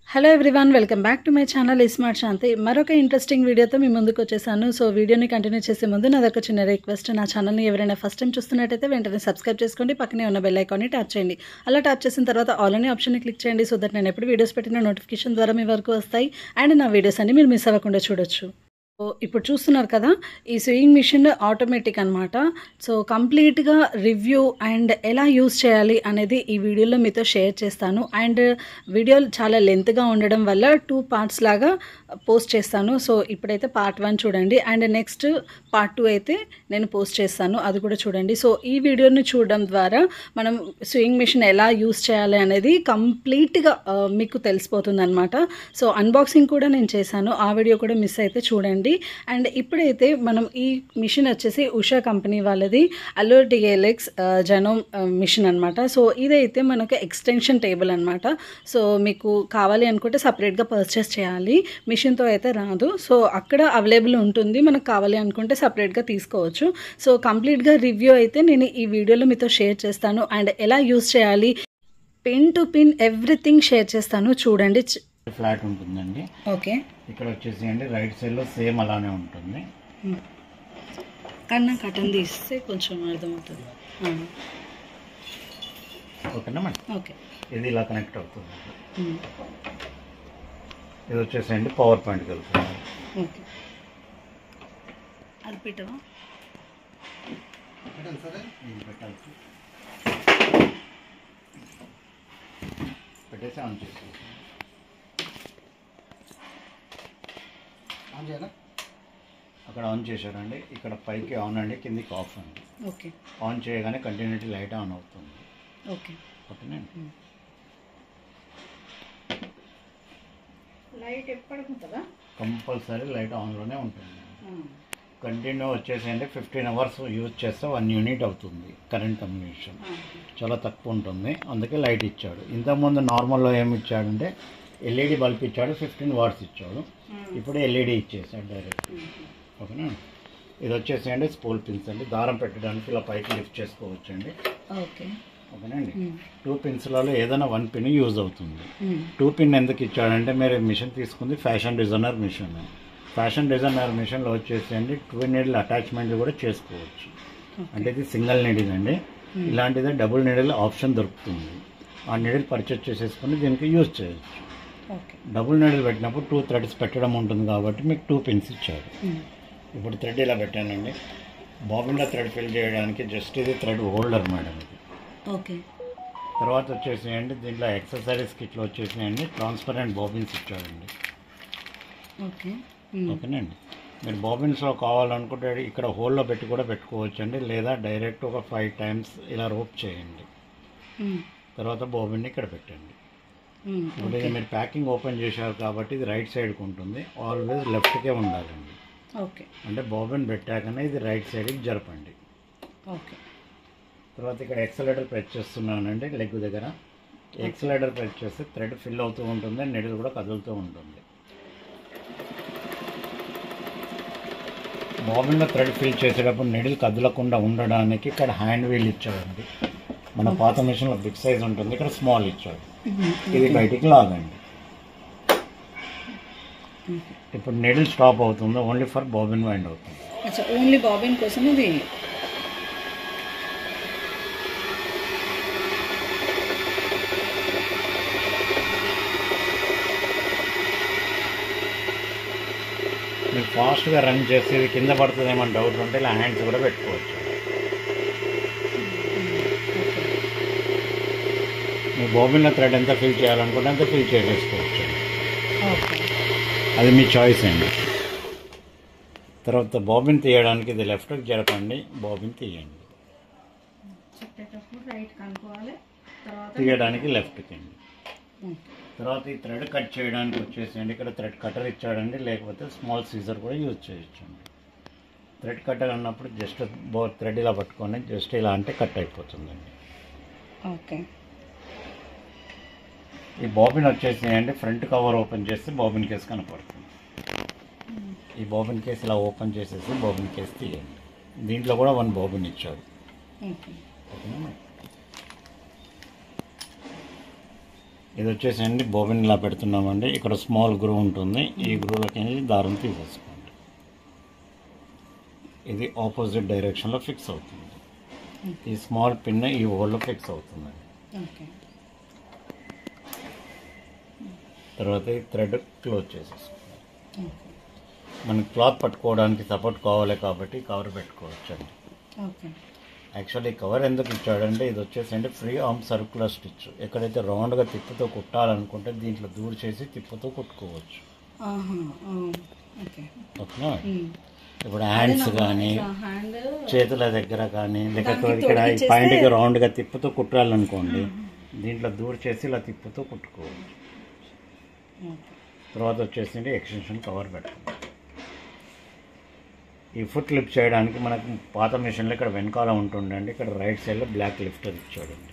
Hello everyone welcome back to my channel smart Shanti మరొక interesting వీడియోతో మీ ముందుకు వచ్చేసాను సో వీడియోని కంటిన్యూ చేసే ముందు నాదొక చిన్న రిక్వెస్ట్ నా ఛానల్ని ఎవరైనా ఫస్ట్ టైం చూస్తున్నట్టయితే వెంటనే సబ్స్క్రైబ్ చేసుకోండి పక్కనే ఉన్న బెల్ ఐకాన్ని ట్యాప్ చేయండి అలా ట్యాప్ చేసిన తర్వాత ఆల్ అనే ఆప్షన్ని క్లిక్ చేయండి సో దట్ నేను ఎప్పుడు వీడియోస్ పెట్టిన నోటిఫికేషన్ ద్వారా మీ వరకు వస్తాయి అండ్ నా వీడియోస్ అన్ని మీరు మిస్ అవ్వకుండా చూడొచ్చు సో ఇప్పుడు చూస్తున్నారు కదా ఈ స్వింగ్ మిషన్ ఆటోమేటిక్ అనమాట సో కంప్లీట్గా రివ్యూ అండ్ ఎలా యూస్ చేయాలి అనేది ఈ వీడియోలో మీతో షేర్ చేస్తాను అండ్ వీడియో చాలా లెంత్గా ఉండడం వల్ల టూ పార్ట్స్ లాగా పోస్ట్ చేస్తాను సో ఇప్పుడైతే పార్ట్ వన్ చూడండి అండ్ నెక్స్ట్ పార్ట్ టూ అయితే నేను పోస్ట్ చేస్తాను అది కూడా చూడండి సో ఈ వీడియోని చూడడం ద్వారా మనం స్వింగ్ మిషన్ ఎలా యూస్ చేయాలి అనేది కంప్లీట్గా ఆ, మీకు తెలిసిపోతుంది అనమాట సో అన్బాక్సింగ్ కూడా నేను చేశాను ఆ వీడియో కూడా మిస్ అయితే చూడండి అండ్ ఇప్పుడైతే మనం ఈ మిషన్ వచ్చేసి ఉషా కంపెనీ వాళ్ళది అలో డిఎల్ఎక్స్ జనోమ్ మిషన్ అనమాట సో ఇదైతే మనకు ఎక్స్టెన్షన్ టేబుల్ అనమాట సో మీకు కావాలి అనుకుంటే సపరేట్గా పర్చేస్ చేయాలి మిషన్తో అయితే రాదు సో అక్కడ అవైలబుల్ ఉంటుంది మనకు కావాలి అనుకుంటే సపరేట్గా తీసుకోవచ్చు సో కంప్లీట్గా రివ్యూ అయితే నేను ఈ వీడియోలో మీతో షేర్ చేస్తాను అండ్ ఎలా యూస్ చేయాలి pin to pin everything share చేస్తాను చూడండి ఫ్లాట్ ఉంటుందండి ఓకే ఇక్కడ వచ్చేసి అండి రైట్ సైడ్లో సేమ్ అలానే ఉంటుంది కన్నా కటన్ తీస్తే కొంచెం అర్థమవుతుంది ఆ, ఓకేనా మేడం ఓకే ఇది ఇలా కనెక్ట్ అవుతుంది ఉమ్, ఇది వచ్చేసి అండి పవర్ పాయింట్ కలుపుతుంది ఓకే అది పెట్టవా ఇది పెట్టాలి పెట్టేసి ఆన్ చేసి అక్కడ ఆన్ చేశారండి ఇక్కడ పైకి ఆన్ అండి కిందికి ఆఫ్ అండి ఓకే ఆన్ చేయగానే కంటిన్యూటీ లైట్ ఆన్ అవుతుంది ఓకే ఓకేనండి లైట్ ఎప్పటికుంటుందా కంపల్సరీ లైట్ ఆన్లోనే ఉంటుంది కంటిన్యూ వచ్చేసి ఫిఫ్టీన్ అవర్స్ యూజ్ చేస్తే వన్ యూనిట్ అవుతుంది కరెంట్ కన్వెన్షన్ చాలా తక్కువ ఉంటుంది అందుకే లైట్ ఇచ్చాడు ఇంతకుముందు నార్మల్లో ఏమి ఇచ్చాడంటే ఎల్ఈడి బల్బ్ ఇచ్చాడు ఫిఫ్టీన్ వాట్స్ ఇచ్చాడు ఇప్పుడు ఎల్ఈడి ఇచ్చేసాడు డైరెక్ట్ ఓకేనా ఇది వచ్చేసి అండి స్పూల్ పిన్స్ అండి దారం పెట్టడానికి ఇలా పైకి లిఫ్ట్ చేసుకోవచ్చు అండి ఓకే ఓకేనండి టూ పిన్స్లలో ఏదైనా వన్ పిన్ యూజ్ అవుతుంది ఉమ్, టూ పిన్ ఎందుకు ఇచ్చాడంటే మీరు మిషన్ తీసుకుంది fashion designer machine fashion designer మిషన్లో వచ్చేసి అండి టూ నీడిల్ అటాచ్మెంట్ కూడా చేసుకోవచ్చు అంటే ఇది సింగిల్ నీడిల్ అండి ఇలాంటిది డబుల్ నీడిల్ ఆప్షన్ దొరుకుతుంది ఆ నీడిల్ పర్చేస్ చేసేసుకుని దీనికి యూజ్ చేయొచ్చు ఓకే డబుల్ నీడిల్ పెట్టినప్పుడు టూ థ్రెడ్స్ పెట్టడం ఉంటుంది కాబట్టి మీకు టూ పిన్స్ ఇచ్చాడు ఉమ్, ఇప్పుడు థ్రెడ్ ఇలా పెట్టానండి బాబిన్లో థ్రెడ్ ఫిల్ చేయడానికి జస్ట్ ఇది థ్రెడ్ హోల్డర్ మేడం ఇది ఓకే తర్వాత వచ్చేసేయండి దీంట్లో ఎక్సర్సైజ్ కిట్లో వచ్చేసేయండి ట్రాన్స్పరెంట్ బాబిన్స్ ఇచ్చాడండి ఓకే ఉమ్, ఓకేనండి మీరు బాబిన్స్లో కావాలనుకుంటే ఇక్కడ హోల్లో పెట్టి కూడా పెట్టుకోవచ్చు అండి లేదా డైరెక్ట్ ఒక ఫైవ్ టైమ్స్ ఇలా రోప్ చేయండి ఉమ్, తర్వాత బాబిన్ని ఇక్కడ పెట్టండి ఉమ్, ఇప్పుడు ఇది మీరు ప్యాకింగ్ ఓపెన్ చేశారు కాబట్టి ఇది రైట్ సైడ్కి ఉంటుంది ఆల్వేస్ లెఫ్ట్కే ఉండాలండి ఓకే అంటే బాబిన్ పెట్టాకనే ఇది రైట్ సైడ్కి జరపండి ఓకే తర్వాత ఇక్కడ ఎక్సలేటర్ ప్రెస్ చేస్తున్నానండి లెగ్ దగ్గర ఎక్సలేటర్ ప్రెస్ చేస్తే థ్రెడ్ ఫిల్ అవుతూ ఉంటుంది నెడిల్ కూడా కదులుతూ ఉంటుంది బాబిన్లో థ్రెడ్ ఫిల్ చేసేటప్పుడు నెడిల్ కదలకుండా ఉండడానికి ఇక్కడ హ్యాండ్ వీల్ ఇచ్చాడండి మన పాత మిషన్లో బిగ్ సైజ్ ఉంటుంది ఇక్కడ స్మాల్ ఇచ్చాడు ఉమ్, ఇది బయటికి లాగండి ఇప్పుడు నెడిల్ స్టాప్ అవుతుంది ఓన్లీ ఫర్ బాబిన్ వైండ్ అవుతుంది అచ్చా ఓన్లీ బాబిన్ కోసం ఇది మీరు ఫాస్ట్గా రన్ చేసి ఇది కింద పడుతుందేమో డౌట్ ఉంటే ఇలా హ్యాండ్స్ కూడా పెట్టుకోవచ్చు ఓకే మీ బాబిన్లో థ్రెడ్ ఎంత ఫిల్ చేయాలనుకుంటే అంత ఫిల్ చేసేసుకోవచ్చు ఓకే అది మీ చాయిస్ అండి తర్వాత బాబిన్ తీయడానికి ఇది లెఫ్ట్కి జరపండి బాబిన్ తీయండి చెప్పేటప్పుడు రైట్ కనుక్కోవాలి తర్వాత తీయడానికి లెఫ్ట్కి అండి ఓకే తర్వాత ఈ థ్రెడ్ కట్ చేయడానికి వచ్చేసేయండి ఇక్కడ థ్రెడ్ కటర్ ఇచ్చాడండి లేకపోతే స్మాల్ సీజర్ కూడా యూజ్ చేయొచ్చండి థ్రెడ్ కటర్ అన్నప్పుడు జస్ట్ బో థ్రెడ్ ఇలా పట్టుకొని జస్ట్ ఇలా అంటే కట్ అయిపోతుందండి ఓకే ఈ బాబిన్ వచ్చేసేయండి ఫ్రంట్ కవర్ ఓపెన్ చేస్తే బాబిన్ కేస్ కనపడుతుంది ఈ బాబిన్ కేస్ ఇలా ఓపెన్ చేసేసి బాబిన్ కేస్ తీయండి దీంట్లో కూడా వన్ బాబిన్ ఇచ్చాడు ఓకే ఓకేనా ఇది వచ్చేసండి బోబిన్ ఇలా పెడుతున్నామండి ఇక్కడ స్మాల్ గ్రూ ఉంటుంది ఈ గ్రూలకి దారం తీసేసుకోండి ఇది ఆపోజిట్ డైరెక్షన్లో ఫిక్స్ అవుతుంది ఈ స్మాల్ పిన్ ఈ హోల్లో ఫిక్స్ అవుతుంది ఓకే తర్వాత ఈ థ్రెడ్ క్లోజ్ చేసేసుకోండి మనకి క్లాత్ పట్టుకోవడానికి సపోర్ట్ కావాలి కాబట్టి కవర్ పెట్టుకోవచ్చు అండి ఓకే యాక్చువల్లీ కవర్ ఎందుకు ఇచ్చాడంటే ఇది వచ్చేసండి ఫ్రీ ఆర్మ్ సర్కులర్ స్టిచ్ ఎక్కడైతే రౌండ్గా తిప్పుతో కుట్టాలనుకుంటే దీంట్లో దూరు చేసి తిప్పుతో కుట్టుకోవచ్చు ఆహా ఆ, ఓకే ఓకేనా ఉమ్. ఇప్పుడు హ్యాండ్స్ కానీ హ్యాండ్ చేతుల దగ్గర కానీ లేకపోతే దానికి ఇక్కడ ఈ తొడిగి పాయింట్కి రౌండ్గా తిప్పుతూ కుట్టాలనుకోండి దీంట్లో దూరు చేసి ఇలా తిప్పుతూ కుట్టుకోవచ్చు ఓకే తర్వాత వచ్చేసింది ఎక్స్టెన్షన్ కవర్ పెట్టాలి ఈ ఫుట్ లిఫ్ట్ చేయడానికి మనకు పాత మిషన్లో ఇక్కడ వెనకాల ఉంటుండండి ఇక్కడ రైట్ సైడ్లో బ్లాక్ లిఫ్టర్ ఇచ్చాడండి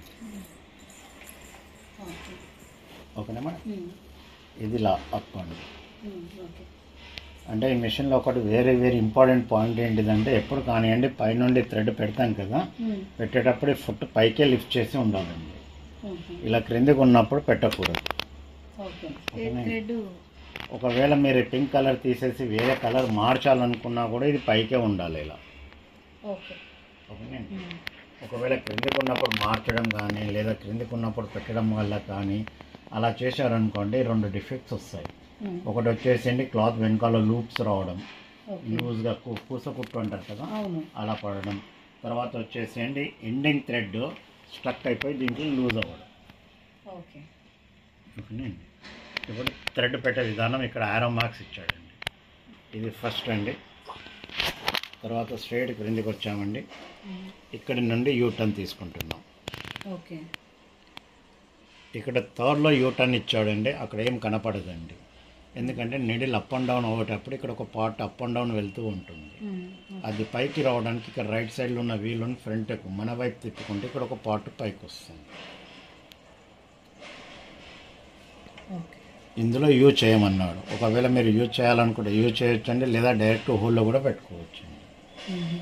ఓకే ఓకేనా మేడం ఉమ్. ఇది ఇలా అప్ అండి ఉమ్, ఓకే అంటే ఈ మిషన్లో ఒకటి వేరే వేరే ఇంపార్టెంట్ పాయింట్ ఏంటిదంటే ఎప్పుడు కానివ్వండి పైనుండి థ్రెడ్ పెడతాం కదా ఉమ్, పెట్టేటప్పుడు ఈ ఫుట్ పైకే లిఫ్ట్ చేసి ఉండాలండి ఓకే ఇలా క్రిందికి ఉన్నప్పుడు పెట్టకూడదు ఓకే ఓకేనా? థ్రెడ్ ఒకవేళ మీరు పింక్ కలర్ తీసేసి వేరే కలర్ మార్చాలనుకున్నా కూడా ఇది పైకే ఉండాలి ఇలా ఓకే ఓకేనండి ఉమ్, ఒకవేళ క్రిందికి ఉన్నప్పుడు మార్చడం కానీ లేదా క్రిందికి ఉన్నప్పుడు పెట్టడం వల్ల కానీ అలా చేశారనుకోండి రెండు డిఫెక్ట్స్ వస్తాయి ఉమ్, ఒకటి వచ్చేసింది క్లాత్ వెనకాల లూప్స్ రావడం ఓకే లూజ్గా పూస కుట్టు అంటారు కదా అవును అలా పడడం తర్వాత వచ్చేసేయండి ఎండింగ్ థ్రెడ్ స్ట్రక్ అయిపోయి దీంట్లో లూజ్ అవ్వడం ఓకే ఓకేనండి ఇప్పుడు థ్రెడ్ పెట్టే విధానం ఇక్కడ ఆరో మార్క్స్ ఇచ్చాడండి ఇది ఫస్ట్ అండి తర్వాత స్ట్రైట్ క్రిందికి వచ్చామండి ఉమ్, ఇక్కడి నుండి యూటర్న్ తీసుకుంటున్నాం ఓకే ఇక్కడ థర్డ్లో యూటర్న్ ఇచ్చాడండి అక్కడ ఏం కనపడదండి ఎందుకంటే నిడిల్ అప్ అండ్ డౌన్ అవ్వేటప్పుడు ఇక్కడ ఒక పార్ట్ అప్ అండ్ డౌన్ వెళ్తూ ఉంటుంది ఉమ్, అది పైకి రావడానికి ఇక్కడ రైట్ సైడ్లో ఉన్న వీలుని ఫ్రంట్కు మన వైపు తిప్పుకుంటే ఇక్కడ ఒక పార్ట్ పైకి వస్తుంది ఓకే ఇందులో యూజ్ చేయమన్నాడు ఒకవేళ మీరు యూజ్ చేయాలనుకుంటే యూజ్ చేయొచ్చండి లేదా డైరెక్ట్ హోల్లో కూడా పెట్టుకోవచ్చు ఉమ్,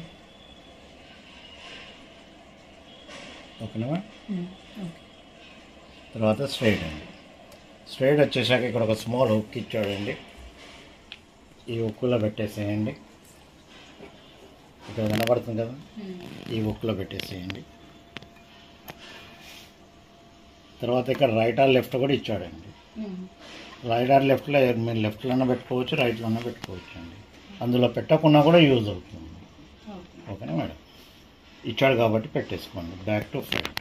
ఓకేనా ఉమ్, ఓకే తర్వాత స్ట్రైట్ అండి స్ట్రైట్ వచ్చేసాక ఇక్కడ ఒక స్మాల్ హుక్ ఇచ్చాడండి ఈ హుక్కులో పెట్టేసేయండి ఇక్కడ కనబడుతుంది కదా ఉమ్, ఈ హుక్లో పెట్టేసేయండి తర్వాత ఇక్కడ రైట్ ఆర్ లెఫ్ట్ కూడా ఇచ్చాడండి ఉమ్, రైట్ ఆర్ లెఫ్ట్లో మీరు లెఫ్ట్లోనే పెట్టుకోవచ్చు రైట్లోనే పెట్టుకోవచ్చు అండి అందులో పెట్టకుండా కూడా యూజ్ అవుతుంది ఓకే ఓకేనా మేడం ఇచ్చాడు కాబట్టి పెట్టేసుకోండి బ్యాక్ టు ఫ్రంట్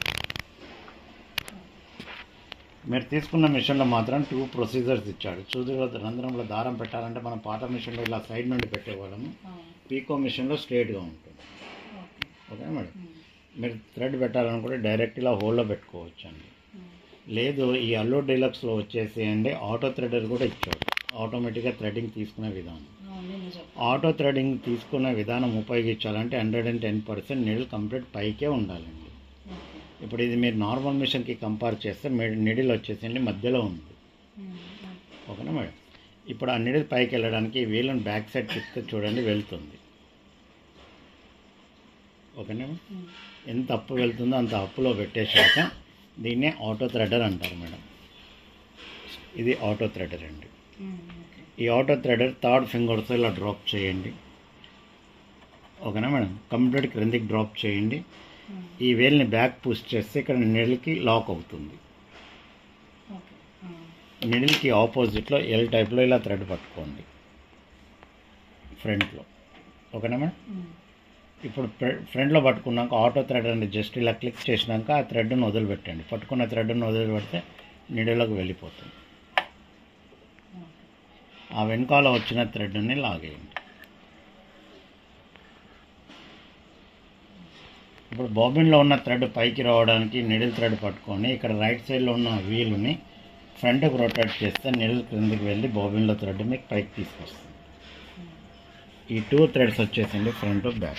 మీరు తీసుకున్న మిషన్లో మాత్రం టూ ప్రొసీజర్స్ ఇచ్చాడు చూదులో రంధ్రంలో దారం పెట్టాలంటే మనం పాత మిషన్లో ఇలా సైడ్ నుండి పెట్టేవాళ్ళము అవును పీకో మిషన్లో స్ట్రైట్గా ఉంటుంది ఓకే ఓకేనా మేడం ఉమ్, మీరు థ్రెడ్ పెట్టాలనుకుంటే డైరెక్ట్ ఇలా హోల్లో పెట్టుకోవచ్చు అండి ఉమ్, లేదు ఈ అల్లో డీలక్స్లో వచ్చేసి అండి ఆటో థ్రెడర్ కూడా ఇచ్చాడు ఆటోమేటిక్గా థ్రెడ్డింగ్ తీసుకునే విధానం అవును నిజం ఆటో థ్రెడింగ్ తీసుకునే విధానం ఉపయోగించాలంటే hundred and ten percent needle complete పైకే ఉండాలండి ఓకే ఇప్పుడు ఇది మీరు నార్మల్ మిషన్కి కంపేర్ చేస్తే మీ- నిడిల్ వచ్చేసండి మధ్యలో ఉంది ఉమ్, ఓకే ఓకేనా మేడం ఇప్పుడు ఆ నిడిల్ పైకి వెళ్ళడానికి ఈ వీళ్ళని బ్యాక్ సైడ్ తిప్పితే చూడండి వెళ్తుంది ఓకేనా మేడం ఉమ్, ఎంత అప్పు వెళ్తుందో అంత అప్పులో పెట్టేశాక దీన్నే ఆటో థ్రెడర్ అంటారు మేడం ఇది ఆటో థ్రెడర్ అండి ఉమ్, ఓకే ఈ ఆటో థ్రెడర్ థర్డ్ ఫింగర్తో ఇలా డ్రాప్ చేయండి ఓకేనా మేడం కంప్లీట్ క్రిందికి డ్రాప్ చేయండి ఉమ్, ఈ వేల్ని బ్యాక్ పుష్ చేస్తే ఇక్కడ నిడిల్కి లాక్ అవుతుంది ఓకే ఆ, నిడిల్కి ఆపోజిట్లో ఎల్ టైప్లో ఇలా థ్రెడ్ పట్టుకోండి ఫ్రంట్లో ఓకేనా మేడం ఉమ్, ఇప్పుడు ఫ్ర- ఫ్రంట్లో పట్టుకున్నాక ఆటో థ్రెడ్ అని జస్ట్ ఇలా క్లిక్ చేసినాక ఆ థ్రెడ్ను వదిలిపెట్టండి పట్టుకున్న థ్రెడ్ను వదిలిపెడితే నిడిలోకి వెళ్ళిపోతుంది ఓకే ఆ వెనకాల వచ్చిన థ్రెడ్ని లాగేయండి ఇప్పుడు బాబిన్లో ఉన్న థ్రెడ్ పైకి రావడానికి నిడిల్ థ్రెడ్ పట్టుకొని ఇక్కడ రైట్ సైడ్లో ఉన్న వీలుని ఫ్రంట్కి రొటేట్ చేస్తే నిడిల్ క్రిందికి వెళ్ళి బాబిన్లో థ్రెడ్ మీకు పైకి తీసుకొస్తుంది ఈ టూ థ్రెడ్స్ వచ్చేసింది ఫ్రంట్ బ్యాక్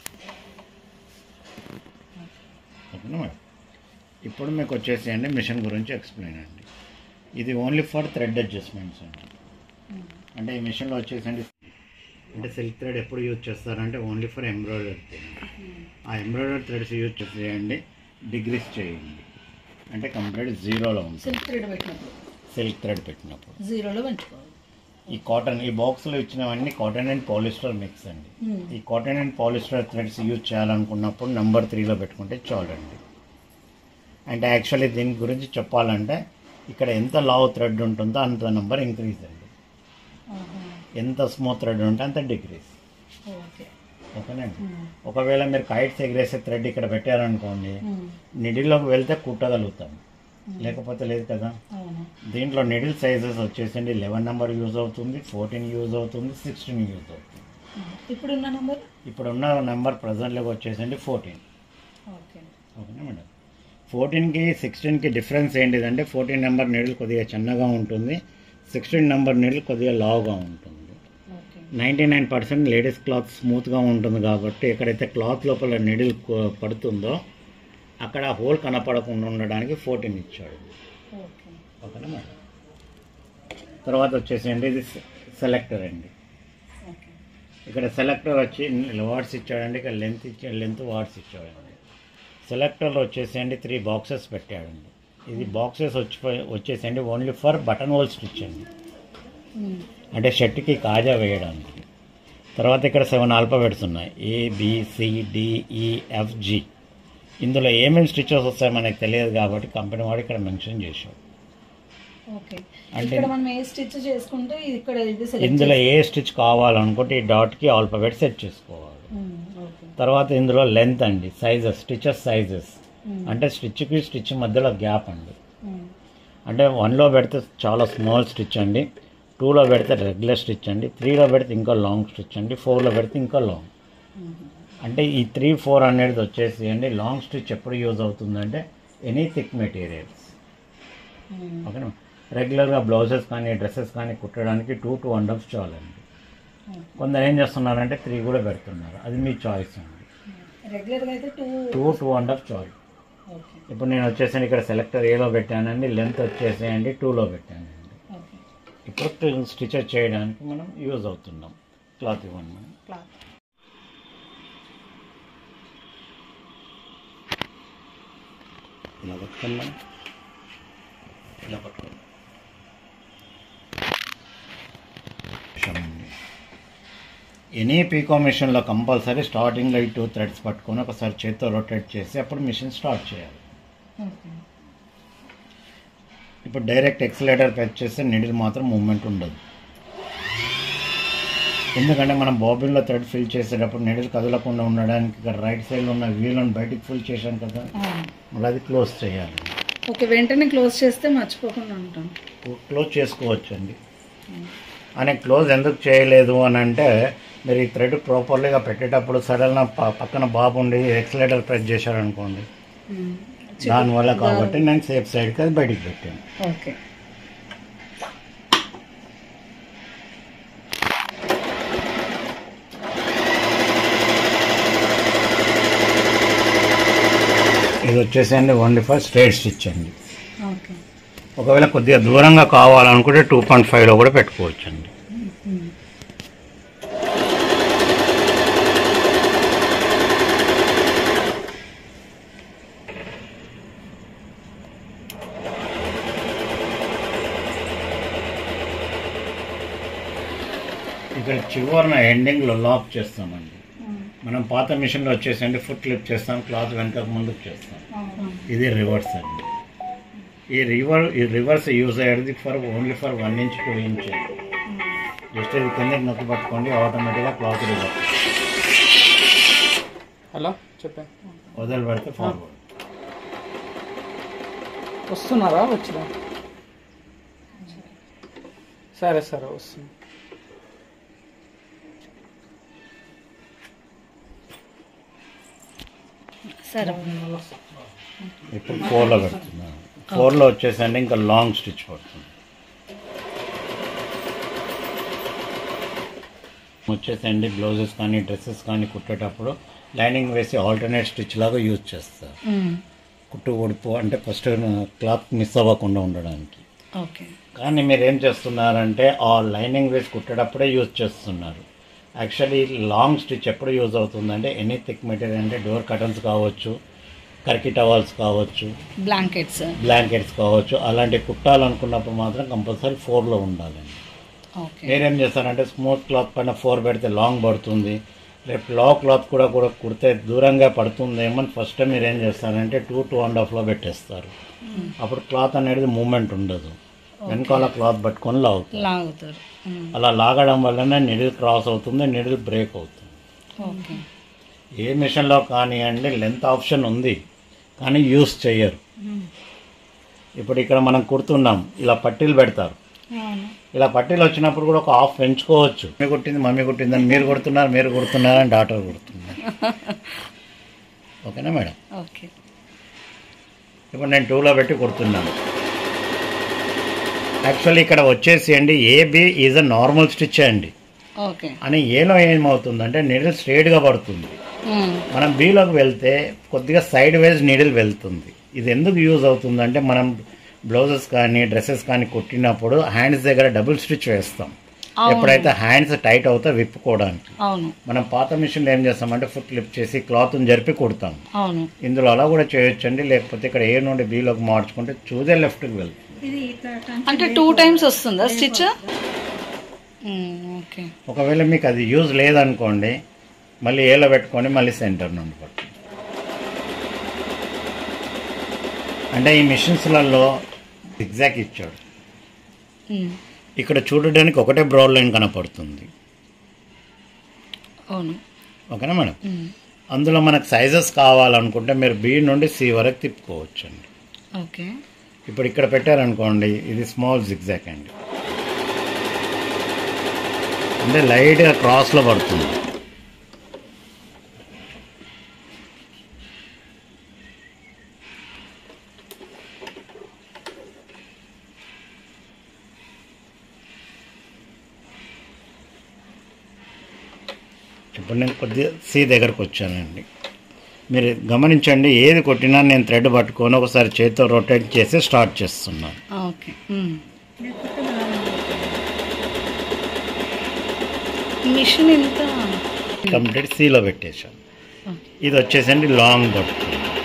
ఓకేనా మేడం ఇప్పుడు మీకు వచ్చేసేయండి మిషన్ గురించి ఎక్స్ప్లెయిన్ అండి ఇది ఓన్లీ ఫర్ థ్రెడ్ అడ్జస్ట్మెంట్స్ అండి ఉమ్, అంటే ఈ మిషన్లో వచ్చేసండి అంటే సిల్క్ థ్రెడ్ ఎప్పుడు యూజ్ చేస్తారంటే ఓన్లీ ఫర్ ఎంబ్రాయిడరీ ఉమ్, ఆ ఎంబ్రాయిడరీ థ్రెడ్స్ యూజ్ చేయండి డిగ్రీస్ చేయండి అంటే కంప్లీట్ జీరోలో ఉంటుంది సిల్క్ థ్రెడ్ పెట్టినప్పుడు సిల్క్ థ్రెడ్ పెట్టినప్పుడు జీరోలో పెంచుకోవాలి ఈ కాటన్ ఈ బాక్స్లో ఇచ్చినవన్నీ కాటన్ అండ్ పాలిస్టర్ మిక్స్ అండి మ్మ్. ఈ cotton and polyester threads use చేయాలనుకున్నప్పుడు నెంబర్ త్రీలో పెట్టుకుంటే చాలండి అంటే యాక్చువల్లీ దీని గురించి చెప్పాలంటే ఇక్కడ ఎంత లావ్ థ్రెడ్ ఉంటుందో అంత నెంబర్ ఇంక్రీజ్ అండి ఆహా. ఎంత స్మూత్ థ్రెడ్ ఉంటే అంత డిగ్రీస్ ఓకే ఓకేనండి మ్మ్. ఒకవేళ మీరు కైట్స్ ఎగిరేసే థ్రెడ్ ఇక్కడ పెట్టారనుకోండి మ్మ్. నిడిల్లోకి వెళ్తే కుట్టగలుగుతాం లేకపోతే లేదు కదా అవును దీంట్లో నిడిల్ సైజెస్ వచ్చేసండి లెవెన్ నెంబర్ యూజ్ అవుతుంది ఫోర్టీన్ యూజ్ అవుతుంది సిక్స్టీన్ యూజ్ అవుతుంది మ్మ్. ఇప్పుడున్న నంబర్ ఇప్పుడు ఉన్న నెంబర్ ప్రజెంట్లోకి వచ్చేసండి ఫోర్టీన్ ఓకే ఓకేనా మేడం ఫోర్టీన్కి సిక్స్టీన్కి డిఫరెన్స్ ఏంటిదంటే ఫోర్టీన్ నెంబర్ నీడిల్ కొద్దిగా చిన్నగా ఉంటుంది సిక్స్టీన్ నెంబర్ నీడిల్ కొద్దిగా లావుగా ఉంటుంది okay ninety nine percent ladies cloth స్మూత్గా ఉంటుంది కాబట్టి ఎక్కడైతే క్లాత్ లోపల నిడిల్ పడుతుందో అక్కడ హోల్ కనపడకుండా ఉండడానికి ఫోర్టీన్ ఇచ్చాడు ఓకే ఓకేనా మేడం తర్వాత వచ్చేసేయండి ఇది సెలెక్టర్ అండి ఓకే ఇక్కడ సెలెక్టర్ వచ్చి వాట్స్ ఇచ్చాడండి ఇక్కడ లెంత్ ఇచ్చా లెంత్ వాట్స్ ఇచ్చాడండి సెలెక్టర్లో వచ్చేసేయండి త్రీ బాక్సెస్ పెట్టాడండి ఇది బాక్సెస్ వచ్చి వచ్చేసేయండి only for button hole stitch అండి మ్మ్. అంటే షర్ట్కి కాజా వేయడానికి తర్వాత ఇక్కడ సెవెన్ ఆల్ఫాబెట్స్ ఉన్నాయి ఏ జి ఇందులో ఏమేమి స్టిచెస్ వస్తాయో మనకు తెలియదు కాబట్టి కంపెనీ వాడు ఇక్కడ మెన్షన్ చేశాడు ఓకే అంటే- ఇక్కడ మనం ఏ స్టిచ్ చేసుకుంటే ఇది ఇక్కడ ఇది సెలెక్ట్ ఇందులో ఏ స్టిచ్ కావాలనుకుంటే ఈ డాట్కి ఆల్ఫాబెట్ సెట్ చేసుకోవాలి ఓకే తర్వాత ఇందులో లెంత్ అండి సైజెస్ స్టిచెస్ సైజెస్ మ్మ్. అంటే స్టిచ్కి స్టిచ్ మధ్యలో గ్యాప్ అండి మ్మ్. అంటే వన్లో పెడితే చాలా స్మాల్ స్టిచ్ అండి టూలో పెడితే రెగ్యులర్ స్టిచ్ అండి త్రీలో పెడితే ఇంకా లాంగ్ స్టిచ్ అండి ఫోర్లో పెడితే ఇంకా లాంగ్ మ్మ్. అంటే ఈ త్రీ ఫోర్ అనేది వచ్చేసి అండి లాంగ్ స్టిచ్ ఎప్పుడు యూజ్ అవుతుందంటే ఎనీ థిక్ మెటీరియల్స్ మ్మ్. ఓకేనా రెగ్యులర్గా బ్లౌజెస్ కానీ డ్రెస్సెస్ కానీ కుట్టడానికి టూ టూ అండ్ హాఫ్ చాలండి మ్మ్. కొందరు ఏం చేస్తున్నారంటే త్రీ కూడా పెడుతున్నారు అది మీ చాయిస్ అండి రెగ్యులర్గా అయితే two two two and half choice okay ఇప్పుడు నేను వచ్చేసి ఇక్కడ సెలెక్టర్ ఏలో పెట్టానండి లెంత్ వచ్చేసేయండి టూలో పెట్టానండి ఓకే ఇప్పుడు స్టిచెస్ చేయడానికి మనం యూజ్ అవుతున్నాం క్లాత్ ఇవ్వండి మనం క్లాత్ ఇలా పట్టుకోండి మనం ఇలా పట్టుకోండి ఎనీ పీకో మిషన్లో కంపల్సరీ స్టార్టింగ్లో ఈ టూ థ్రెడ్స్ పట్టుకొని ఒకసారి చేత్తో రొటేట్ చేసి అప్పుడు మిషన్ స్టార్ట్ చేయాలి ఓకే ఇప్పుడు డైరెక్ట్ ఎక్సలేటర్ ప్రెస్ చేస్తే నిడిల్ మాత్రం మూమెంట్ ఉండదు ఎందుకంటే మనం బాబిన్లో థ్రెడ్ ఫిల్ చేసేటప్పుడు నిడిల్ కదలకుండా ఉండడానికి ఇక్కడ రైట్ సైడ్లో ఉన్న వీలను బయటికి ఫిల్ చేశాం కదా మళ్ళీ అది క్లోజ్ చేయాలి ఓకే వెంటనే క్లోజ్ చేస్తే మర్చిపోకుండా ఉంటాం క్లోజ్ చేసుకోవచ్చండి అని క్లోజ్ ఎందుకు చేయలేదు అని అంటే మీరు ఈ థ్రెడ్ ప్రాపర్లీగా పెట్టేటప్పుడు సడన్ పక్కన బాబు ఉండి ఎక్సలేటర్ ప్రెస్ చేశారనుకోండి మ్మ్. దానివల్ల కాబట్టి నేను సేఫ్ సైడ్కి అది బయటికి పెట్టాను ఓకే ఇది వచ్చేసండి ఓన్లీ ఫర్ స్ట్రేట్ స్టిచ్ అండి ఓకే ఒకవేళ కొద్దిగా దూరంగా కావాలనుకుంటే టూ పాయింట్ ఫైవ్లో కూడా పెట్టుకోవచ్చు అండి మ్మ్. ఇక్కడ చివరిన ఎండింగ్లో లాక్ చేస్తామండి మ్మ్. మనం పాత మిషన్లో వచ్చేసండి ఫుట్ లిప్ చేస్తాం క్లాత్ వెనక ముందుకు చేస్తాం మ్మ్. ఇది రివర్స్ అండి ఈ రివర్ ఈ రివర్స్ యూజ్ అయ్యేది for only for one inch two inch just ఇది కిందకి నొక్కి పట్టుకోండి ఆటోమేటిక్గా క్లాత్ రివర్స్ హలో చెప్పాను వదిలి పెడితే ఫార్వర్డ్ వస్తున్నారా వచ్చినా సరే సరే వస్తుంది సరే ఇప్పుడు ఫోర్లో పెడుతున్నాను ఫోర్లో వచ్చేసండి ఇంకా లాంగ్ స్టిచ్ పడుతుంది వచ్చేసండి బ్లౌజెస్ కానీ డ్రెస్సెస్ కానీ కుట్టేటప్పుడు లైనింగ్ వేసి ఆల్టర్నేట్ స్టిచ్ లాగా యూజ్ చేస్తారు మ్మ్. కుట్టు ఉడుపు అంటే ఫస్ట్ క్లాత్ మిస్ అవ్వకుండా ఉండడానికి ఓకే కానీ మీరు ఏం చేస్తున్నారంటే ఆ లైనింగ్ వేసి కుట్టేటప్పుడే యూజ్ చేస్తున్నారు యాక్చువల్లీ లాంగ్ స్టిచ్ ఎప్పుడు యూజ్ అవుతుందంటే ఎనీ థిక్ మెటీరియల్ అంటే డోర్ కటన్స్ కావచ్చు కర్కి టవాల్స్ కావచ్చు బ్లాంకెట్స్ బ్లాంకెట్స్ కావచ్చు అలాంటి కుట్టాలనుకున్నప్పుడు మాత్రం కంపల్సరీ ఫోర్లో ఉండాలండి ఓకే నేనేం చేస్తానంటే స్మూత్ క్లాత్ పైన ఫోర్ పెడితే లాంగ్ పడుతుంది రేపు లా క్లాత్ కూడా కూడా కుడితే దూరంగా పడుతుందేమో అని ఫస్ట్ టైం మీరు ఏం చేస్తారంటే టూ టూ అండ్ హాఫ్లో పెట్టేస్తారు అప్పుడు క్లాత్ అనేది మూమెంట్ ఉండదు వెనకాల క్లాత్ పట్టుకొని లాగుతారు లాగుతారు మ్మ్. అలా లాగడం వల్లనే నిడిల్ క్రాస్ అవుతుంది నిడిల్ బ్రేక్ అవుతుంది ఓకే ఏ మిషన్లో కానివ్వండి లెంత్ ఆప్షన్ ఉంది కానీ యూస్ చేయరు ఇప్పుడు ఇక్కడ మనం కుడుతున్నాం ఇలా పట్టీలు పెడతారు అవును ఇలా పట్టీలు వచ్చినప్పుడు కూడా ఒక హాఫ్ పెంచుకోవచ్చు మమ్మీ కుట్టింది మమ్మీ కుట్టిందని మీరు కుడుతున్నారు మీరు కుడుతున్నారు అని డాక్టర్ కుడుతున్నారు ఓకేనా మేడం ఓకే ఇప్పుడు నేను టూలో పెట్టి కుడుతున్నాను యాక్చువల్లీ ఇక్కడ వచ్చేసి అండి AB is a normal stitch అండి ఓకే అని ఏలో ఏమవుతుందంటే నీడిల్ స్ట్రేట్గా పడుతుంది మ్మ్. మనం బీలోకి వెళ్తే కొద్దిగా సైడ్ వైజ్ నీడిల్ వెళ్తుంది ఇది ఎందుకు యూజ్ అవుతుందంటే మనం బ్లౌజెస్ కానీ డ్రెస్సెస్ కానీ కుట్టినప్పుడు హ్యాండ్స్ దగ్గర డబుల్ స్టిచ్ వేస్తాం అవును. ఎప్పుడైతే హ్యాండ్స్ టైట్ అవుతా విప్పుకోవడానికి అవును మనం పాత మిషన్లో ఏం చేస్తామంటే ఫుట్ లిఫ్ట్ చేసి క్లాత్ని జరిపి కుడతాం అవును ఇందులో అలా కూడా చేయొచ్చండి లేకపోతే ఇక్కడ ఏ నుండి బీలోకి మార్చుకుంటే చూదే లెఫ్ట్కి వెళ్తుంది అంటే టూ టైమ్స్ వస్తుందా స్టిచ్ ఓకే ఒకవేళ మీకు అది యూజ్ లేదనుకోండి మళ్ళీ ఏలో పెట్టుకొని మళ్ళీ సెంటర్ నుండి పట్టు అంటే ఈ మిషన్స్లలో ఎగ్జాక్ట్ ఇచ్చాడు మ్మ్. ఇక్కడ చూడడానికి ఒకటే బ్రౌన్ లైన్ కనపడుతుంది అవును ఓకేనా మేడం మ్మ్. అందులో మనకు సైజెస్ కావాలనుకుంటే మీరు బీ నుండి సి వరకు తిప్పుకోవచ్చు అండి ఓకే ఇప్పుడు ఇక్కడ పెట్టారనుకోండి ఇది స్మాల్ జిగ్జాక్ అండి అంటే లైట్గా క్రాస్లో పడుతుంది ఇప్పుడు నేను కొద్దిగా సి దగ్గరకు వచ్చానండి మీరు గమనించండి ఏది కొట్టినా నేను థ్రెడ్ పట్టుకొని ఒకసారి చేతితో రొటేట్ చేసి స్టార్ట్ చేస్తున్నాను ఓకే మ్మ్. మిషన్ ఎంత కంప్లీట్ సీలో పెట్టేశాను ఇది వచ్చేసండి లాంగ్ బట్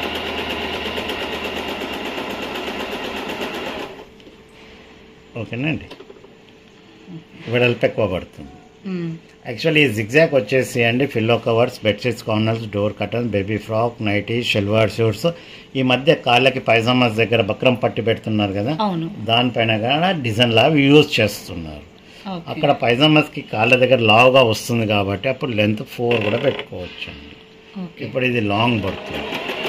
ఓకేనండి వెడల్పు ఎక్కువ పడుతుంది మ్మ్. యాక్చువల్లీ ఈ జిగ్జాక్ వచ్చేసి అండి pillow covers bedsheets corners door curtains baby frock nightie salwar suits ఈ మధ్య కాళ్ళకి పైజామాస్ దగ్గర బక్రం పట్టి పెడుతున్నారు కదా అవును దానిపైన కూడా డిజైన్ లాగా యూజ్ చేస్తున్నారు ఓకే అక్కడ పైజామాస్కి కాళ్ళ దగ్గర లావుగా వస్తుంది కాబట్టి అప్పుడు లెంత్ ఫోర్ కూడా పెట్టుకోవచ్చు అండి ఓకే ఇప్పుడు ఇది లాంగ్ పడుతుంది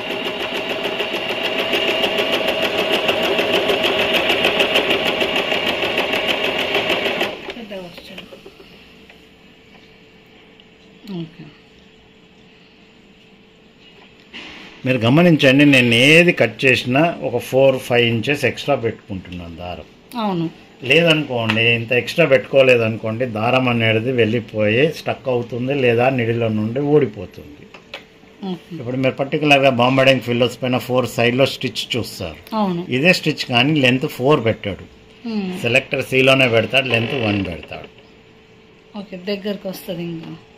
ఓకే మీరు గమనించండి నేను ఏది కట్ చేసినా ఒక ఫోర్ ఫైవ్ ఇంచెస్ ఎక్స్ట్రా పెట్టుకుంటున్నాను దారం అవును లేదనుకోండి ఇంత ఎక్స్ట్రా పెట్టుకోలేదనుకోండి దారం అనేది వెళ్ళిపోయి స్టక్ అవుతుంది లేదా నిడిలో నుండి ఊడిపోతుంది ఓకే ఇప్పుడు మీరు పర్టికులర్గా బాంబడింగ్ ఫిల్లోస్ పైన ఫోర్ సైడ్లో స్టిచ్ చూస్తారు అవును ఇదే స్టిచ్ కానీ లెంత్ ఫోర్ పెట్టాడు మ్మ్. సెలెక్టర్ సీలోనే పెడతాడు లెంత్ వన్ పెడతాడు ఓకే దగ్గరకు వస్తుంది ఇంకా